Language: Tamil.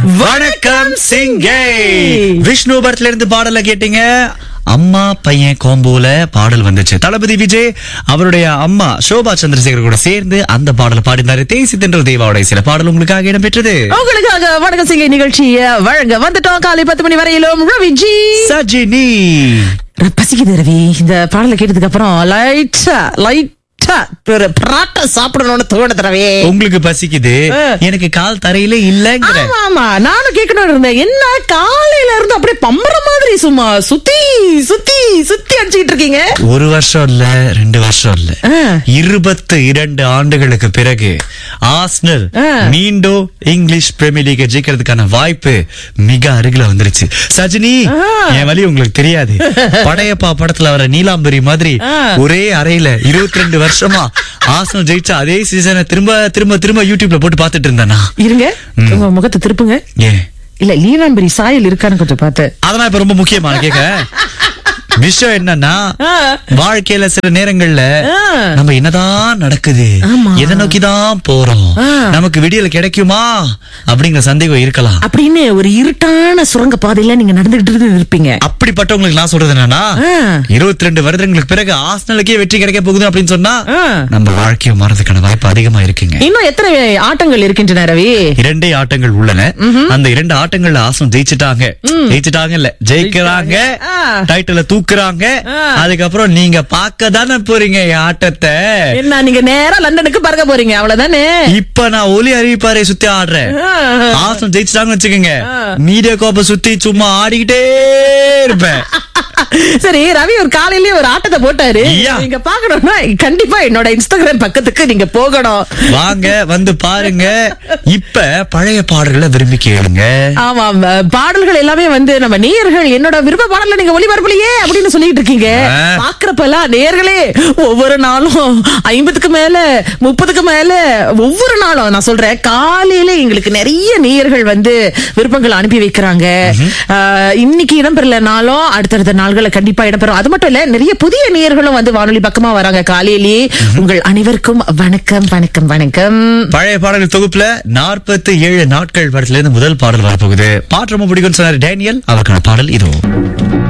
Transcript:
வணக்கம் சிங்கே விஷ்ணு படத்துல இருந்து பாடல கேட்டீங்க அம்மா பையன் கோம்போல பாடல் வந்துச்சு தளபதி விஜய் அவருடைய அம்மா சோபா சந்திரசேகர் கூட சேர்ந்து அந்த பாடலை பாடினாரு தேசி தென்ற தேவாவுடைய சில பாடல் உங்களுக்காக இடம்பெற்றது உங்களுக்காக வணக்கம் சிங்கை நிகழ்ச்சியை வழங்க வந்துட்டோம் காலை பத்து மணி வரையிலும் ரவிஜி சஜினி பசிக்குது ரவி இந்த பாடலை கேட்டதுக்கு அப்புறம் லைட்டா லைட்டா ஒரு பராட்டா சாப்பிடணும்னு தோணுது ரவி உங்களுக்கு பசிக்குது ஆ. எனக்கு கால் தரையில இல்லங்கிற ஆமா ஆமா நானும் கேட்கணும்னு இருந்தேன் என்ன காலையில இருந்து அப்படியே பம்பர மாதிரி சும்மா சுத்தி சுத்தி சுத்தி அடிச்சுக்கிட்டு இருக்கீங்க ஒரு வருஷம் இல்ல ரெண்டு வருஷம் இல்ல ஆ. இருபத்து இரண்டு ஆண்டுகளுக்கு பிறகு ஆஸ்னல் ஆ. மீண்டும் இங்கிலீஷ் பிரீமியர் லீக் ஜெயிக்கிறதுக்கான வாய்ப்பு மிக அருகில வந்துருச்சு சஜினி ஆ. என் வழி உங்களுக்கு தெரியாது படையப்பா படத்துல வர நீலாம்பரி மாதிரி ஆ. ஒரே அறையில இருபத்தி ரெண்டு வருஷமா ஆஸ்னல் ஜெயிச்சா அதே சீசனை திரும்ப திரும்ப திரும்ப யூடியூப்ல போட்டு பாத்துட்டு இருந்தேனா இருங்க உங்க முகத்தை திருப்புங்க ஏன் இல்ல லீலாம்பரி சாயல் இருக்கான்னு கொஞ்சம் பார்த்து அதெல்லாம் இப்ப ரொம்ப முக்கியமா கேக்க விஷயம் என்னன்னா ஆ. வாழ்க்கையில சில நேரங்கள்ல ஆ. நம்ம என்னதான் நடக்குது ஆமா. எதை நோக்கிதான் போறோம் ஆ. நமக்கு விடியல் கிடைக்குமா அப்படிங்கிற சந்தேகம் இருக்கலாம் அப்படின்னு ஒரு இருட்டான சுரங்க பாதையில நீங்க நடந்துகிட்டு இருப்பீங்க அப்படிப்பட்டவங்களுக்கு நான் சொல்றது என்னன்னா ஆ. இருபத்தி ரெண்டு வருடங்களுக்கு பிறகு ஆஸ்னலுக்கே வெற்றி கிடைக்க போகுது அப்படின்னு சொன்னா ஆ. நம்ம வாழ்க்கையை மாறதுக்கான வாய்ப்பு அதிகமா இருக்குங்க இன்னும் எத்தனை ஆட்டங்கள் இருக்கின்றன ரவி இரண்டே ஆட்டங்கள் உள்ளன அந்த இரண்டு ஆட்டங்கள்ல ஆசனம் ஜெயிச்சுட்டாங்க ஜெயிச்சுட்டாங்க இல்ல ஜெயிக்கிறாங்க ஆ. டைட்டில தூக்குறாங்க ஆ. அதுக்கப்புறம் நீங்க பார்க்க தானே போறீங்க என் ஆட்டத்தை என்ன நீங்க நேரா லண்டனுக்கு பறக்க போறீங்க அவ்வளவுதானே இப்ப நான் ஒலி அறிவிப்பாரை சுத்தி ஆடுறேன் ஆ. ஆசனம் ஜெயிச்சுட்டாங்கன்னு வச்சுக்கோங்க ஆ. மீடியா கோப்பை சுத்தி சும்மா ஆடிக்கிட்டே இருப்பேன் சரி ரவி ஒரு காலையிலேயே ஒரு ஆட்டத்தை போட்டாரு ஐயா. நீங்க பாக்கணும்னா கண்டிப்பா என்னோட இன்ஸ்டாகிராம் பக்கத்துக்கு நீங்க போகணும் வாங்க வந்து பாருங்க இப்ப பழைய பாடல்களை விரும்பி கேளுங்க ஆமாம் அஹ், பாடல்கள் எல்லாமே வந்து நம்ம நேயர்கள் என்னோட விருப்ப பாடல்ல நீங்க ஒளிபரப்புலையே அப்படின்னு சொல்லிட்டு இருக்கீங்க ஆ. பாக்குறப்பெல்லாம் நேயர்களே ஒவ்வொரு நாளும் ஐம்பதுக்கு மேல முப்பதுக்கு மேல ஒவ்வொரு நாளும் நான் சொல்றேன் காலையில எங்களுக்கு நிறைய நேயர்கள் வந்து விருப்பங்கள் அனுப்பி வைக்கிறாங்க அஹ், இன்னைக்கு இடம்பெறலனாலும் அடுத்தடுத்த நாள்களை கண்டிப்பா இடம்பெறும் அது மட்டும் இல்ல நிறைய புதிய நேயர்களும் வந்து வானொலி பக்கமா வராங்க காலையிலேயே உங்கள் அனைவருக்கும் வணக்கம் வணக்கம் வணக்கம் பழைய பாடல் தொகுப்புல நாற்பத்தி ஏழு நாட்கள் படத்துல இருந்து முதல் பாடல் வரப்போகுது பாட்டு ரொம்ப பிடிக்கும்னு சொன்னாரு டேனியல் அவருக்கான பாடல் இதோ